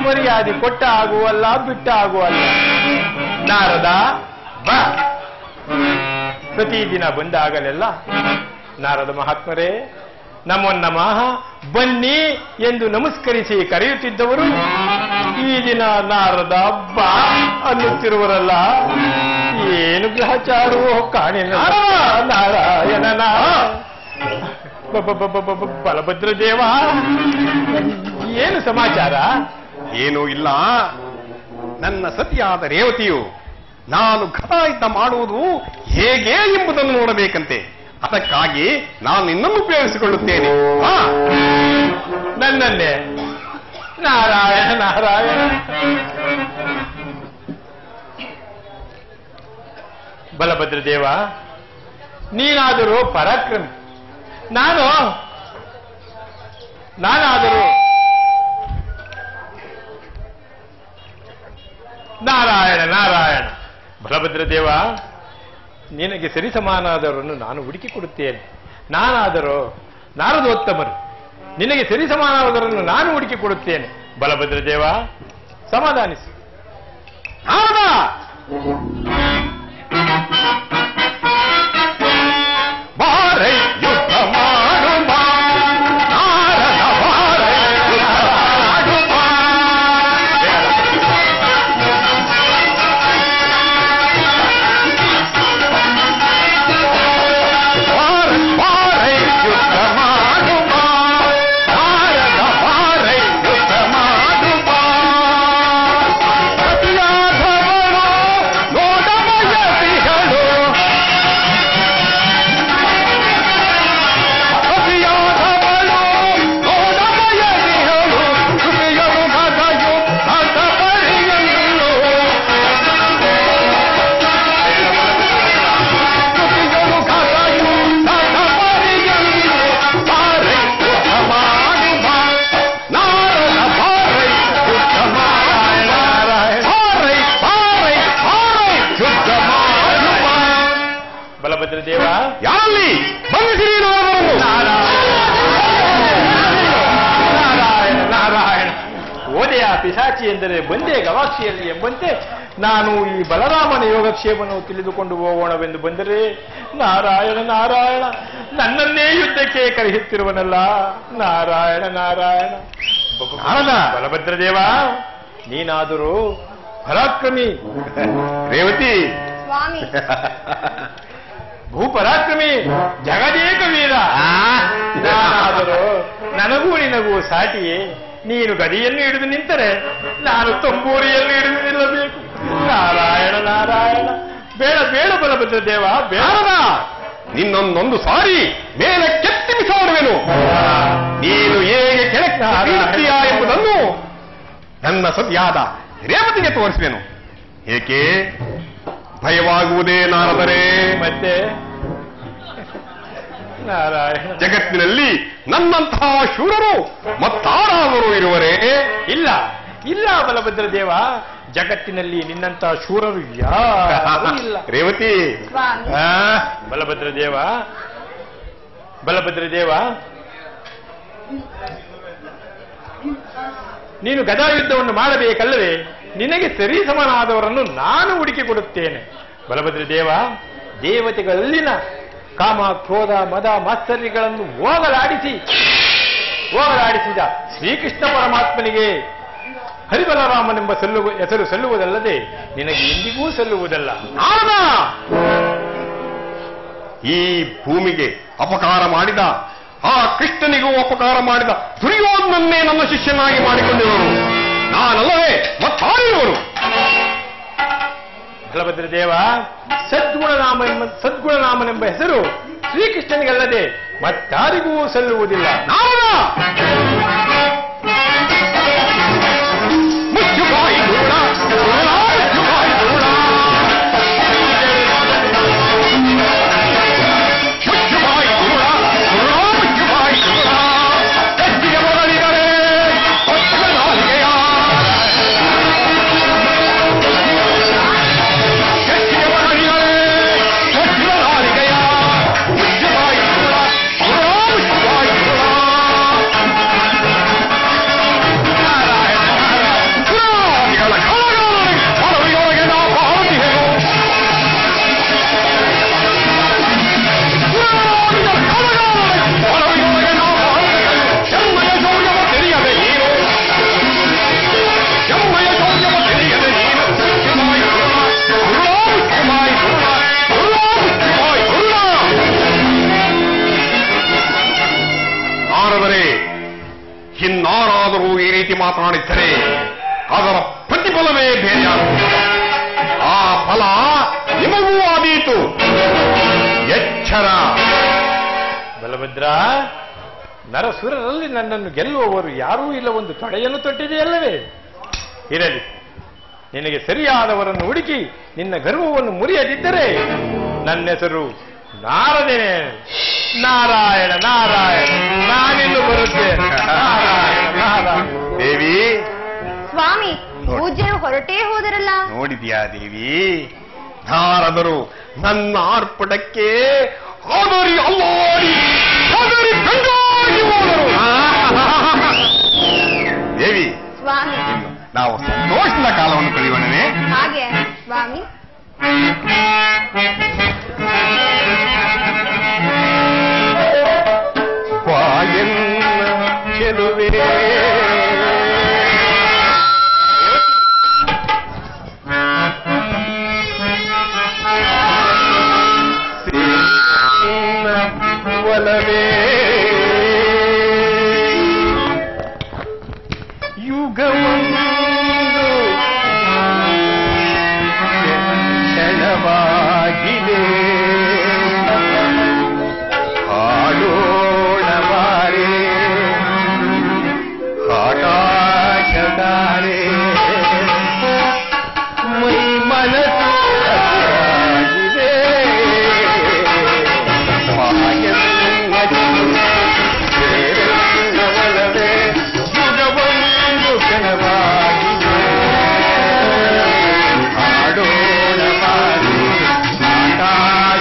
ಮರ್ಯಾದೆ ಕೊಟ್ಟ ಆಗುವಲ್ಲ ಬಿಟ್ಟ ಆಗುವಲ್ಲ ನಾರದ ಬಾ ಪ್ರತಿದಿನ ಬಂದಾಗಲೆಲ್ಲ ನಾರದ ಮಹಾತ್ಮರೇ ನಮೋ ನಮಃ ಬನ್ನಿ ಎಂದು ನಮಸ್ಕರಿಸಿ ಕರೆಯುತ್ತಿದ್ದವರು ಈ ದಿನ ನಾರದ ಬಾ ಅನ್ನುತ್ತಿರುವರಲ್ಲ ಏನು ಗ್ರಹಚಾರವೋ ಕಾಣಿನ ನಾರಾಯಣನ ಬ- ಬ- ಬ- ಬ- ಬ- ಬ- ಬಲಭದ್ರ ದೇವ ಏನು ಸಮಾಚಾರ ಏನೂ ಇಲ್ಲ ನನ್ನ ಸತಿಯಾದ ರೇವತಿಯು ನಾನು ಘಟಾಯುದ್ಧ ಮಾಡುವುದು ಹೇಗೆ ಎಂಬುದನ್ನು ನೋಡಬೇಕಂತೆ ಅದಕ್ಕಾಗಿ ನಾನು ನಿನ್ನನ್ನು ಉಪಯೋಗಿಸಿಕೊಳ್ಳುತ್ತೇನೆ ಆ, ನನ್ನನ್ನೇ ನಾರಾಯಣ ನಾರಾಯಣ ಬಲಭದ್ರ ದೇವ ನೀನಾದರೂ ಪರಾಕ್ರಮಿ ನಾನು ನಾನಾದರೂ ನಾರಾಯಣ ನಾರಾಯಣ ಬಲಭದ್ರ ದೇವ ನಿನಗೆ ಸರಿಸಮಾನಾದವರನ್ನು ನಾನು ಹುಡುಕಿ ಕೊಡುತ್ತೇನೆ ನಾನಾದರೂ ನಾರದೋತ್ತಮರು ನಿನಗೆ ಸರಿಸಮಾನವಾದವರನ್ನು ನಾನು ಹುಡುಕಿ ಕೊಡುತ್ತೇನೆ ಬಲಭದ್ರ ದೇವ ಸಮಾಧಾನಿಸು ನಾರದ! ಬಾರೈ ಯುದ್ಧ ಮಾಡುವ ನಾರದ ಬಾರೈ ಯುದ್ಧ ಮಾಡುವ ಬಾರೈ ಬಾರೈ ಯುದ್ಧ ಮಾಡುವ ನಾರದ ಬಾರೈ ಯುದ್ಧ ಮಾಡುವ ಸತಿಯಾದವಳು ನೋಡಬಯಸಿಗಳು ಸತಿಯಾದವಳು ನೋಡಬಯಸಿಗಳು ಕೃಪೆಯಳು ಮಗಯು ಅದ ಪರಿಯಲು ಕೃಪೆಯಳು ಕಥೆಯು ಅದ ಪರಿಯಲು ಬಾರೈ ಯುದ್ಧ ಮಾಡುವ ನಾರದ ಬಾರೈ ಯುದ್ಧ ಮಾಡುವ ಬಾರೈ ಬಾರೈ ಬಾರೈ ಯುದ್ಧ ಮಾಡುವ ಬಲಭದ್ರ ದೇವ ಯಾರಲ್ಲಿ ಬಂಧಿಸಿರಿ ಅವರನ್ನು ನಾರಾಯಣ ನಾರಾಯಣ ಓದೆಯ ಪಿಶಾಚಿ ಎಂದರೆ ಬಂದೇ ಗವಾಕ್ಷಿಯಲ್ಲಿ ಎಂಬಂತೆ ನಾನು ಈ ಬಲರಾಮನ ಯೋಗಕ್ಷೇಮವನ್ನು ತಿಳಿದುಕೊಂಡು ಹೋಗೋಣವೆಂದು ಬಂದರೆ ನಾರಾಯಣ ನಾರಾಯಣ ನನ್ನನ್ನೇ ಯುದ್ಧಕ್ಕೆ ಕರೆಯುತ್ತಿರುವನಲ್ಲ ನಾರಾಯಣ ನಾರಾಯಣ ಬ- ನಾರದ. ಬಲಭದ್ರ ದೇವ ನೀನಾದರೂ ಪರಾಕ್ರಮಿ ರೇವತಿ ಸ್ವಾಮಿ ಭೂಪರಾಕ್ರಮಿ ಜಗದೇಕ ವೀರ ನಾನಾದರೂ ನನಗೂ ನಿನಗೂ ಸಾಟಿಯೇ ನೀನು ಗದಿಯನ್ನು ಹಿಡಿದು ನಿಂತರೆ ನಾನು ತಂಬೂರಿಯನ್ನು ಹಿಡಿದು ನಿಲ್ಲಬೇಕು ನಾರಾಯಣ ನಾರಾಯಣ ಬೇಡ ಬೇಡ ಬಲಭದ್ರ ದೇವ ಬೇಡ ನಾರದ ನಿನ್ನೊಂದೊಂದು ಸಾರಿ ಮೇಲೆ ಕೆತ್ತಿ ಬಿಸಾಡುವೆನು ನೀನು ಹೇಗೆ ಕೆಳಕ್ಕೆ ಬೀಳುತ್ತೀಯಾ ಎಂಬುದನ್ನು ನನ್ನ ಸತಿಯಾದ ರೇವತಿಗೆ ತೋರಿಸುವೆನು ಏಕೆ ಭಯವಾಗುವುದೇ ನಾರದರೆ ಮತ್ತೆ ನಾರಾಯಣ ಜಗತ್ತಿನಲ್ಲಿ ನನ್ನಂತಹ ಶೂರರು ಮತ್ತಾರಾದರೂ ಇರುವರೇ ಇಲ್ಲ ಇಲ್ಲ ಬಲಭದ್ರ ದೇವ ಜಗತ್ತಿನಲ್ಲಿ ನಿನ್ನಂತ ಶೂರರು ಯಾರೂ ಇಲ್ಲ ರೇವತಿ ಸ್ವಾಮಿ ಆ, ಬಲಭದ್ರ ದೇವ ಬಲಭದ್ರ ದೇವ ನೀನು ಗದಾಯುದ್ಧವನ್ನು ಮಾಡಬೇಕಲ್ಲವೇ ನಿನಗೆ ಸರಿ ಸಮನಾದವರನ್ನು ನಾನು ಹುಡುಕಿ ಕೊಡುತ್ತೇನೆ ಬಲಭದ್ರ ದೇವ ದೇವತೆಗಳಲ್ಲಿನ ಕಾಮ ಕ್ರೋಧ ಮದ ಮಾತ್ಸರ್ಯಗಳನ್ನು ಹೋಗಲಾಡಿಸಿ ಹೋಗಲಾಡಿಸಿದ ಶ್ರೀಕೃಷ್ಣ ಪರಮಾತ್ಮನಿಗೆ ಹರಿಬಲರಾಮನೆಂಬ ಸಲ್ಲುವ ಹೆಸರು ಸಲ್ಲುವುದಲ್ಲದೆ ನಿನಗೆ ಎಂದಿಗೂ ಸಲ್ಲುವುದಲ್ಲ ನಾರದ ಈ ಭೂಮಿಗೆ ಅಪಕಾರ ಮಾಡಿದ ಆ ಕೃಷ್ಣನಿಗೂ ಅಪಕಾರ ಮಾಡಿದ ದುರ್ಯೋಧನನ್ನೇ ನನ್ನ ಶಿಷ್ಯನಾಗಿ ಮಾಡಿಕೊಂಡಿರುವರು ನಾನಲ್ಲವೇ ಮತ್ತಾರಿರುವರು ಬಲಭದ್ರ ದೇವ ಸದ್ಗುಣನಾಮ ಎಂಬ ಸದ್ಗುಣನಾಮನೆಂಬ ಹೆಸರು ಶ್ರೀಕೃಷ್ಣನಿಗಲ್ಲದೆ ಮತ್ತಾರಿಗೂ ಸಲ್ಲುವುದಿಲ್ಲ ನಾರದ ಮುಚ್ಚುಬಾಯಿ ದುರುಳ, ದುರುಳ, ಮುಚ್ಚುಬಾಯಿ ದುರುಳ. ಮುಚ್ಚುಬಾಯಿ ದುರುಳ, ದುರುಳ, ಮುಚ್ಚುಬಾಯಿ ದುರುಳ. ಹೆಚ್ಚಿಗೆ ಬರಲಿದರೆ ಹೊಚ್ಚ ನಾಲಿಗೆಯ. ಹೆಚ್ಚಿಗೆ ಬರಲಿದರೆ ಹೊಚ್ಚ ನಾಲಿಗೆಯ. ಮುಚ್ಚುಬಾಯಿ ದುರುಳ, ದುರುಳ, ಮುಚ್ಚುಬಾಯಿ ದುರುಳ. ರೀತಿ ಮಾತನಾಡಿದ್ದರೆ ಅದರ ಪ್ರತಿಫಲವೇ ಬೇರೆಯಾಗುತ್ತದೆ ಆ ಫಲ ನಿಮಗೂ ಆದೀತು ಎಚ್ಚರ ಬಲಭದ್ರ ನರಸುರರಲ್ಲಿ ನನ್ನನ್ನು ಗೆಲ್ಲುವವರು ಯಾರೂ ಇಲ್ಲ ಒಂದು ತೊಡೆಯನ್ನು ತೊಟ್ಟಿದೆಯಲ್ಲವೇ ಇರಲಿ ನಿನಗೆ ಸರಿಯಾದವರನ್ನು ಹುಡುಕಿ ನಿನ್ನ ಗರ್ವವನ್ನು ಮುರಿಯದಿದ್ದರೆ ನನ್ನ ಹೆಸರು ನಾರದೇನೆ ನಾರಾಯಣ ನಾರಾಯಣ ನಾನಿನ್ನು ಬರುತ್ತೇನೆ ನಾರಾಯಣ ನಾರಾಯಣ ದೇವಿ ಸ್ವಾಮಿ ಪೂಜ್ಯರು ಹೊರಟೇ ಹೋದರಲ್ಲ ನೋಡಿದ್ಯಾ ದೇವಿ ನಾರದರು ನನ್ನ ಆರ್ಪಟಕ್ಕೆ ಆದರಿ ಅಲ್ಲಾಡಿ ಆದರಿ ಗಂಗಾಗಿ ಹೋದರು ದೇವಿ ಸ್ವಾಮಿ ಇನ್ನು ನಾವು ಸಂತೋಷದ ಕಾಲವನ್ನು ಕಳೆಯೋಣವೇ ಹಾಗೆ ಸ್ವಾಮಿ ವಾಯನ್ನ ಚೆಲುವೆ ನಿನ್ನ ಒಲವೇ ಯುಗವೊಂದು ಕ್ಷಣವಾಗಿದೆ ಹಾಡೋಣವಾರೆ ಆಕಾಶದಾರೆ ಮೈ ಮನಸ್ಸು ಹಸಿರಾಗಿದೆ. ಮಾಯನ್ನ ಸೇರೆನ್ನ ಒಲವೇ ಯುಗವೊಂದು ಕ್ಷಣವಾಗಿದೆ ಆಡೋಣವಾರೆ ಆಕಾಶ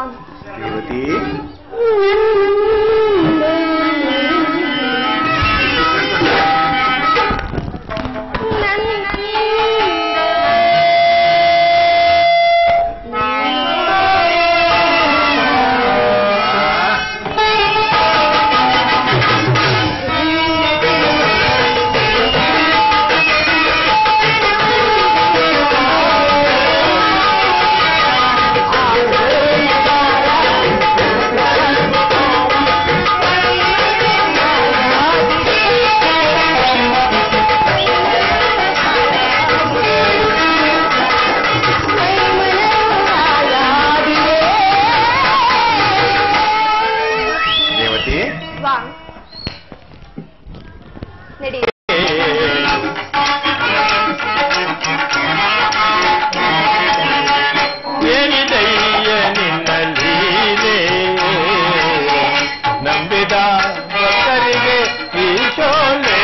ಸ್ವಾಮಿ ರೇವತಿ ರೇವತಿ ಸ್ವಾಮಿ ನಡಿ ಏನಿದಯ್ಯ ನಿನ್ನ ಲೀಲೆ ನಂಬಿದ ಭಕ್ತರಿಗೆ ಈ ಶೋಲೆ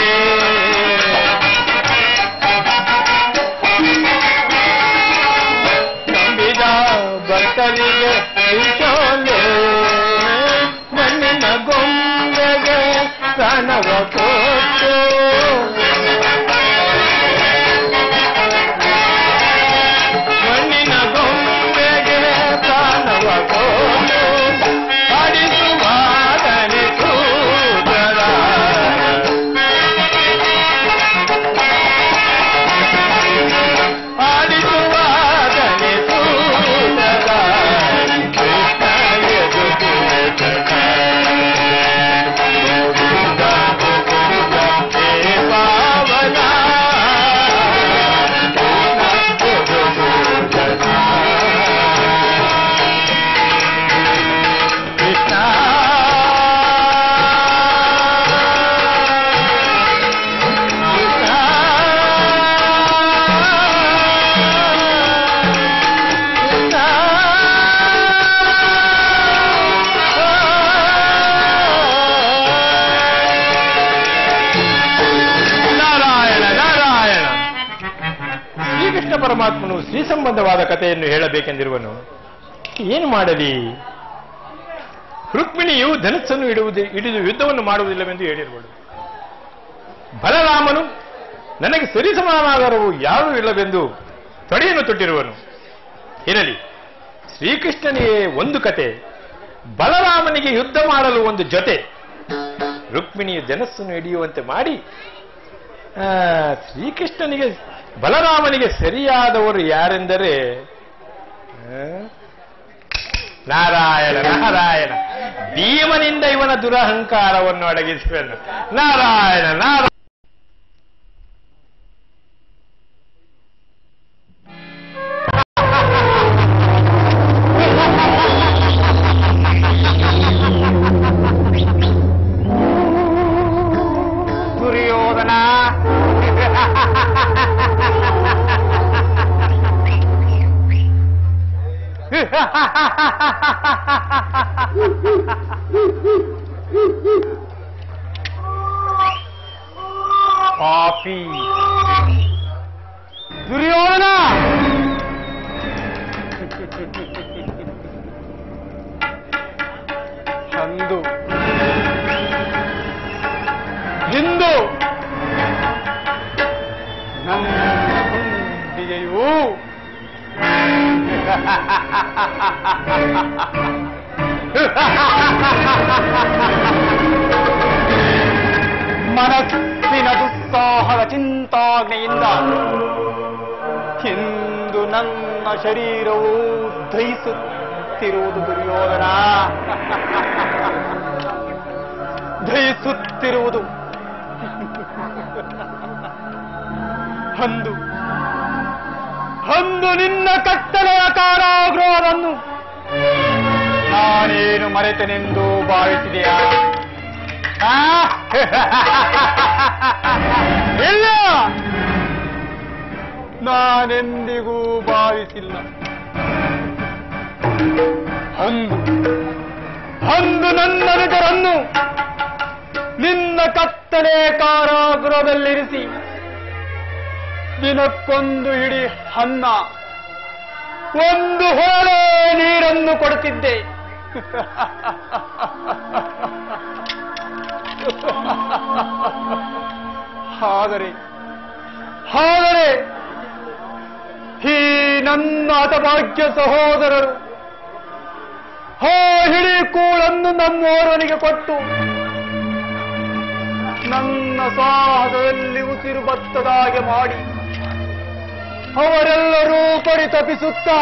ನಂಬಿದ ಭಕ್ತರಿಗೆ ಈ ಶೋಲೆ ಮಣ್ಣಿನ ಗೊಂಬೆಗೆ ಪ್ರಾಣವ ಕೊಟ್ಟು ಮಣ್ಣಿನ ಗೊಂಬೆಗೆ ಪ್ರಾಣವ ಕೊಟ್ಟು ಆಡಿಸುವಾಗನೆ ಕೂದರ ಆಡಿಸುವಾಗನೆ ಕೂದರ ಕೃಷ್ಣ ಎದುಗುತ್ತ ಹೇ ಪಾವನ ಕೃಷ್ಣ ನಾರಾಯಣ ನಾರಾಯಣ ಶ್ರೀಕೃಷ್ಣ ಪರಮಾತ್ಮನು ಶ್ರೀ ಸಂಬಂಧವಾದ ಕಥೆಯನ್ನು ಹೇಳಬೇಕೆಂದಿರುವನು ಏನು ಮಾಡಲಿ ರುಕ್ಮಿಣಿಯು ಧನಸ್ಸನ್ನು ಇಡುವುದು ಹಿಡಿದು ಯುದ್ಧವನ್ನು ಮಾಡುವುದಿಲ್ಲವೆಂದು ಹೇಳಿರುವಳು ಬಲರಾಮನು ನನಗೆ ಸರಿಸಮಾನಾಧಾರವು ಯಾರೂ ಇಲ್ಲವೆಂದು ತೊಡೆಯನ್ನು ತೊಟ್ಟಿರುವನು ಇರಲಿ ಶ್ರೀಕೃಷ್ಣನಿಗೆ ಒಂದು ಕತೆ ಬಲರಾಮನಿಗೆ ಯುದ್ಧ ಮಾಡಲು ಒಂದು ಜೊತೆ ರುಕ್ಮಿಣಿಯ ಧನಸ್ಸನ್ನು ಹಿಡಿಯುವಂತೆ ಮಾಡಿ ಆ, ಶ್ರೀಕೃಷ್ಣನಿಗೆ ಬಲರಾಮನಿಗೆ ಸರಿಯಾದವರು ಯಾರೆಂದರೆ ಆ, ನಾರಾಯಣ ನಾರಾಯಣ ಭೀಮನಿಂದ ಇವನ ದುರಹಂಕಾರವನ್ನು ಅಡಗಿಸುವೆನು ನಾರಾಯಣ ನಾರಾಯಣ ದುರ್ಯೋಧನ ಪಾಪಿ ದುರ್ಯೋಧನ ಚಂದು ಹಿಂದು ನನ್ನ ಗುಂಡಿಗೆಯೂ ಮನಸ್ಸಿನ ದುಸ್ಸಾಹದ ಚಿಂತಾಗ್ನೆಯಿಂದ ಇಂದು ನನ್ನ ಶರೀರವು ದಹಿಸುತ್ತಿರುವುದು ದುರ್ಯೋಧನ ದಹಿಸುತ್ತಿರುವುದು ಅಂದು ಅಂದು ನಿನ್ನ ಕತ್ತಲೆಯ ಕಾರಾಗೃಹವನ್ನು ನಾನೇನು ಮರೆತೆನೆಂದು ಭಾವಿಸಿದೆಯಾ ಆ? ಇಲ್ಲ ನಾನೆಂದಿಗೂ ಭಾವಿಸಿಲ್ಲ ಅಂದು ಅಂದು ನನ್ನ ನಿಜರನ್ನು ನಿನ್ನ ಕತ್ತಲೆ ಕಾರಾಗೃಹದಲ್ಲಿರಿಸಿ ದಿನಕ್ಕೊಂದು ಹಿಡಿ ಅನ್ನ ಒಂದು ಹೊಳೆ ನೀರನ್ನು ಕೊಡುತ್ತಿದ್ದೆ ಆದರೆ ಆದರೆ ಈ ನನ್ನ ಹತಭಾಗ್ಯ ಸಹೋದರರು ಹೋ ಹಿಡಿ ಕೂಳನ್ನು ನಮ್ಮೋರ್ವನಿಗೆ ಕೊಟ್ಟು ನನ್ನ ಸಾಹಸದಲ್ಲಿ ಉಸಿರು ಬತ್ತದಾಗೆ ಮಾಡಿ ಅವರೆಲ್ಲರೂ ಪರಿತಪಿಸುತ್ತಾ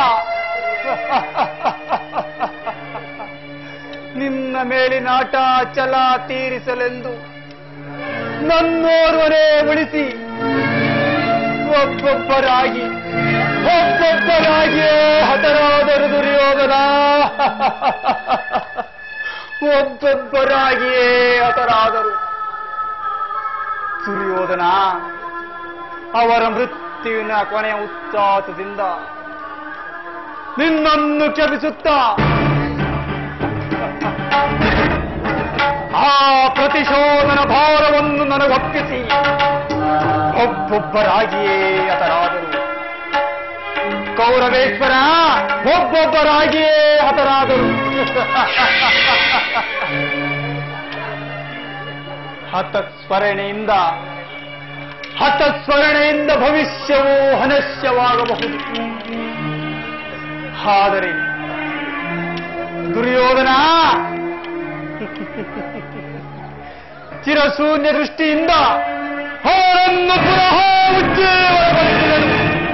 ನಿನ್ನ ಮೇಲಿನಾಟ ಛಲ ತೀರಿಸಲೆಂದು ನನ್ನೋರ್ವರೇ ಉಳಿಸಿ ಒಬ್ಬೊಬ್ಬರಾಗಿ ಒಬ್ಬೊಬ್ಬರಾಗಿಯೇ ಹತರಾದರು ದುರ್ಯೋಧನ ಒಬ್ಬೊಬ್ಬರಾಗಿಯೇ ಹತರಾದರು ದುರ್ಯೋಧನ ಅವರ ಮೃತ್ಯುವಿನ ಕೊನೆಯ ಉಚ್ಚಾತದಿಂದ ನಿನ್ನನ್ನು ಕ್ಷಮಿಸುತ್ತಾ ಆ ಪ್ರತಿಶೋಧನ ಭಾರವನ್ನು ನನಗೊಪ್ಪಿಸಿ ಒಬ್ಬೊಬ್ಬರಾಗಿಯೇ ಹತರಾದರು ಕೌರವೇಶ್ವರ ಒಬ್ಬೊಬ್ಬರಾಗಿಯೇ ಹತರಾದರು ಹತಸ್ಮರಣೆಯಿಂದ ಹತಸ್ಮರಣೆಯಿಂದ ಭವಿಷ್ಯವೂ ಹನಶ್ಯವಾಗಬಹುದು ಆದರೆ ದುರ್ಯೋಧನ ಚಿರಶೂನ್ಯ ದೃಷ್ಟಿಯಿಂದ ಅವರನ್ನು ಪುನಃ ಉಜ್ಜೀವನಗೊಳಿಸಿದನು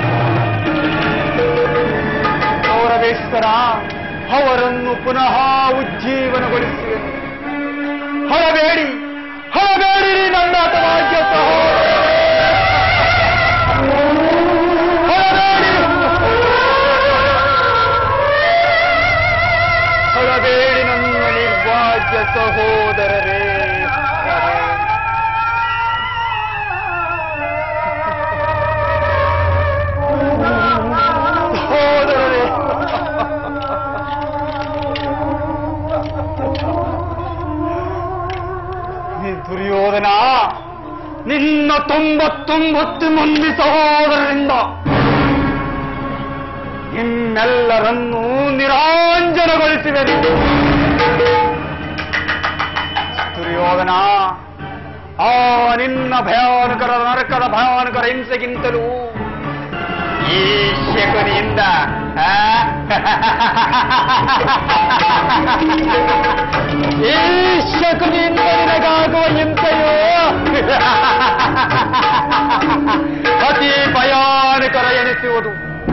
ಕೌರವೇಶ್ವರ ಅವರನ್ನು ಪುನಃ ಉಜ್ಜೀವನಗೊಳಿಸಿದನು ಹೊರಬೇಡಿ ಹೊರಬೇಡಿರಿ ನನ್ನ ಹತಭಾಗ್ಯ ಸಹೋದರ ಹೊರಬೇಡಿ ಹೊರಬೇಡಿ ನನ್ನ ನಿರ್ಭಾಗ್ಯ ಸಹೋದರರೇ ಸಹೋದರರೇ ನೀ ದುರ್ಯೋಧನ ನಿನ್ನ ತೊಂಬತ್ತೊಂಬತ್ತು ಮಂದಿ ಸಹೋದರರಿಂದ ನಿಮ್ಮೆಲ್ಲರನ್ನೂ ನಿರಾಂಜನಗೊಳಿಸಿದರು ದುರ್ಯೋಧನ ಆ ನಿನ್ನ ಭಯಾನಕರ ನರಕದ ಭಯಾನಕರ ಹಿಂಸೆಗಿಂತಲೂ ಈ ಶಕುನಿಯಿಂದ ಆ? ಈ ಶಕುನಿಯಿಂದ ನಿನಗಾಗುವ ಹಿಂಸೆಯೋ ಅತಿ ಭಯಾನಕರ ಎನಿಸುವುದು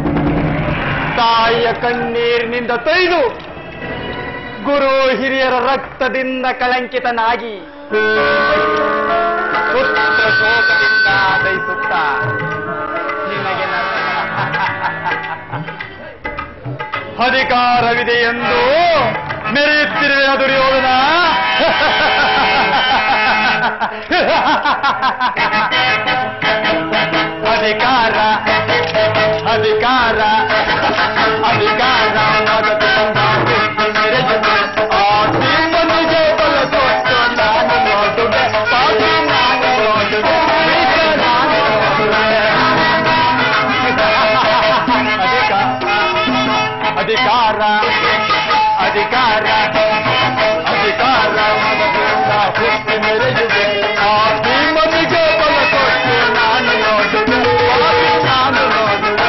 ತಾಯಿಯ ಕಣ್ಣೀರಿನಿಂದ ತೊಯ್ದು ಗುರು ಹಿರಿಯರ ರಕ್ತದಿಂದ ಕಳಂಕಿತನಾಗಿ ಪುತ್ರ ಶೋಕದಿಂದ ದಯಿಸುತ್ತ ನಿನಗೆ ನನ್ನ ಅಧಿಕಾರವಿದೆ ಎಂದು ಮೆರೆಯುತ್ತಿರುವ ದುರ್ಯೋಧನ ಅಧಿಕಾರ ಅಧಿಕಾರ ಅಧಿಕಾರ ಮಗದಿಂದ ಹುಟ್ಟಿ ಮೆರೆಯುವೆ. ಆ ಭೀಮನಿಗೆ ಬಲ ಕೊಟ್ಟು ನಾನು ನೋಡುವೆ. ಪಾಪಿ ನಾನು ನೋಡುವೆ. ನೀಚ ನಾನು ನೋಡುವೆ. ಅಧಿಕಾರ ಅಧಿಕಾರ ಅಧಿಕಾರ ಮಗದಿಂದ ಹುಟ್ಟಿ ಮೆರೆಯುವೆ. ಆ ಭೀಮನಿಗೆ ಬಲ ಕೊಟ್ಟು ನಾನು ನೋಡುವೆ. ಪಾಪಿ ನಾನು ನೋಡುವೆ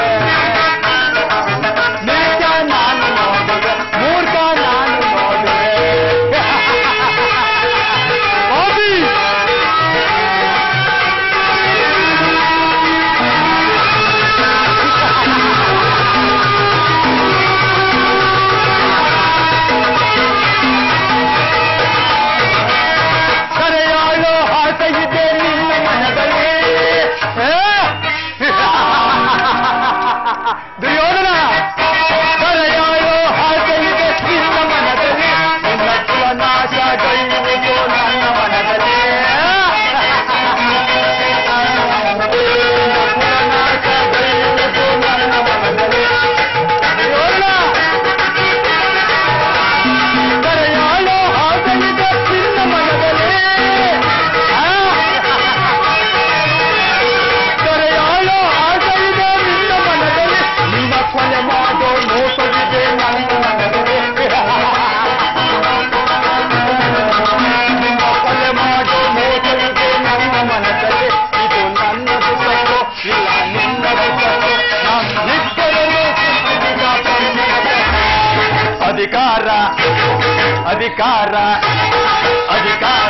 ನೀಚ ನಾನು ನೋಡುವೆ ಮೂರ್ಖ ನಾನು ನೋಡುವೆ ಪಾಪಿ! ಅಧಿಕಾರ ಅಧಿಕಾರ ಅಧಿಕಾರ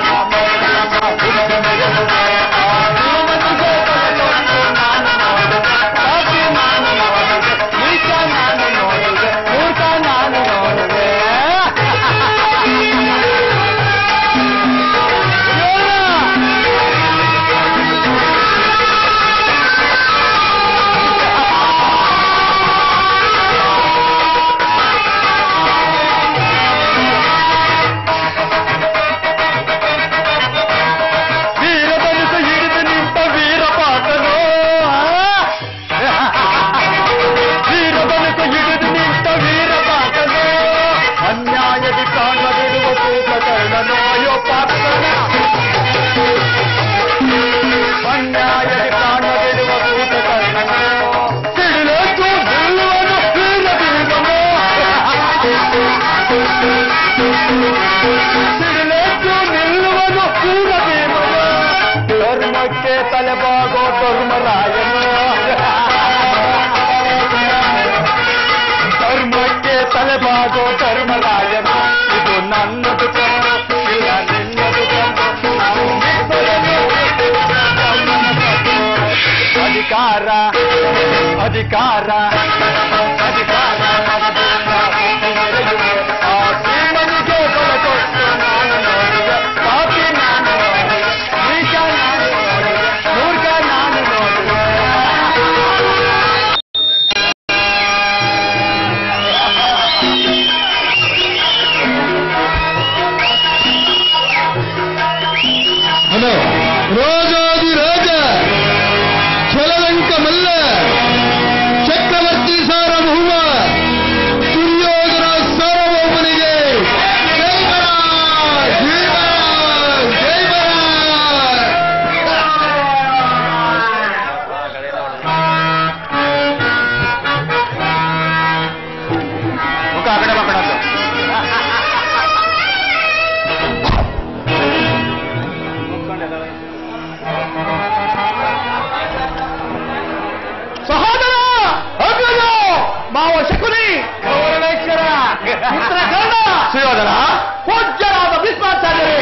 ವೀರಬಲಿತ ಹಿಡಿದು ನಿಂತ ವೀರಪಾಟನು ವೀರಬಲಿತ ಹಿಡಿದು ನಿಂತ ವೀರಪಾಟನು ಅನ್ಯಾಯದಿ ಕಾಣದಿರುವ ಕೂಪಕರ್ಣನು ಅಯ್ಯೋ ಪಾಪನ ಅನ್ಯಾಯದಿ ಕಾಣದಿರುವ ಕೂಪಕರ್ಣನು ಸಿಡಿಲೆದ್ದು ನಿಲ್ಲುವನು ವೀರ ಭೀಮನು ಸಿಡಿಲೆದ್ದು ನಿಲ್ಲುವನು ವೀರ ಭೀಮನು ಧರ್ಮಕ್ಕೆ ತಲೆಬಾಗೋ ಧರ್ಮರಾಯನು ಧರ್ಮಕ್ಕೆ ತಲೆಬಾಗೋ ಧರ್ಮರಾಯನು ಇದು ನನ್ನದು ಕಣ್ಣು ಇಲ್ಲ ನಿನ್ನದು ಕಣ್ಣು ನಾವು ಇಬ್ಬರನ್ನು ಅಧಿಕಾರ ಅಧಿಕಾರ ಅಧಿಕಾರ ಆ ಶ್ರೀಮನಿಗೆ ಕೊಟ್ಟು ನಾನು ನೋಡಿದೆ ಪಾಪಿ ನಾನು ನೋಡಿದೆ ನೀಚ ನಾನು ನೋಡಿದೆ ಮೂರ್ಖ ನಾನು ನೋಡಿದೆ ಹಲೋ ರಾಜಾದಿ ರಾಜ ಚಲಲಂಕ ಮಲ್ಲ ಚಕ್ರವರ್ತಿ ಸಾರ್ವಭೌಮ ದುರ್ಯೋಧನ ಸಾರ್ವಭೌಮನಿಗೆ ಜೈ ಬರಾಕ್, ಜೈ ಬರಾಕ್, ಜೈ ಬರಾಕ್. ಮುಖ ಆ ಕಡೆ ಮಾಡ್ಕೊಳೋದು ಸಹೋದರ ಅಗ್ರಜ ಮಾವ ಶಕುನಿ ಗೌರವೇಶ್ವರ ಮಿತ್ರ ಕರ್ಣ ಸುಯೋಧನ ಪೂಜ್ಯರಾದ ಭೀಷ್ಮಾಚಾರ್ಯರೇ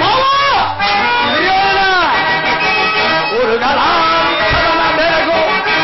ಬೆಳಗು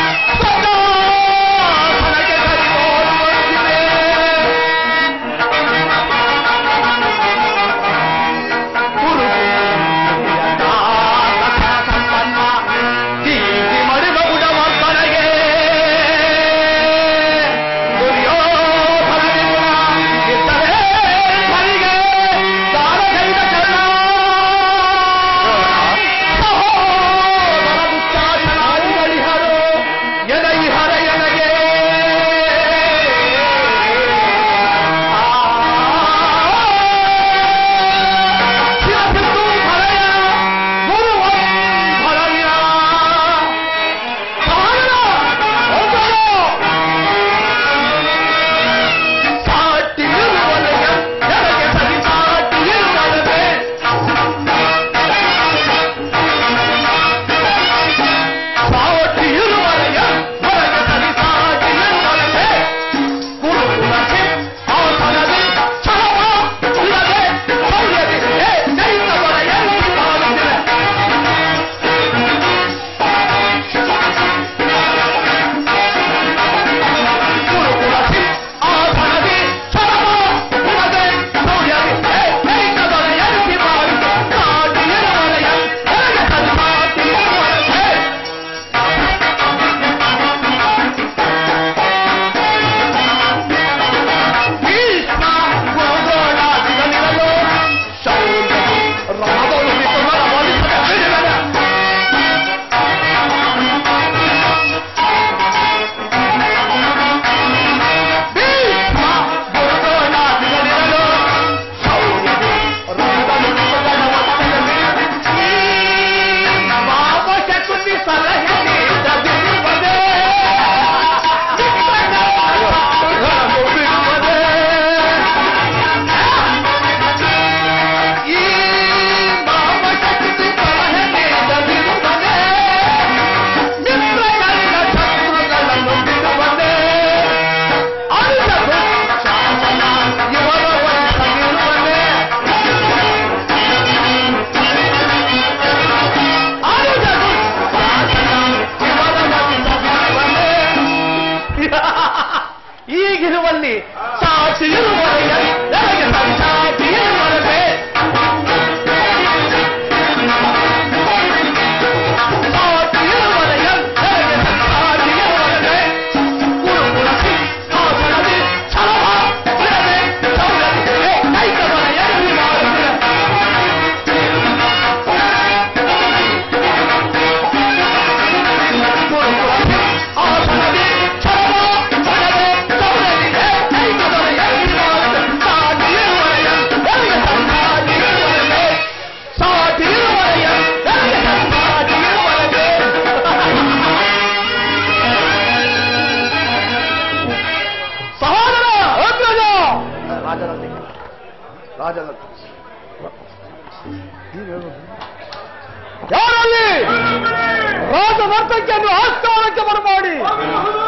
ಯಾರಲ್ಲಿ ರಾಜ ನರ್ತಕಿಯನ್ನು ಆಸ್ಥಾನಕ್ಕೆ ಬರಮಾಡಿ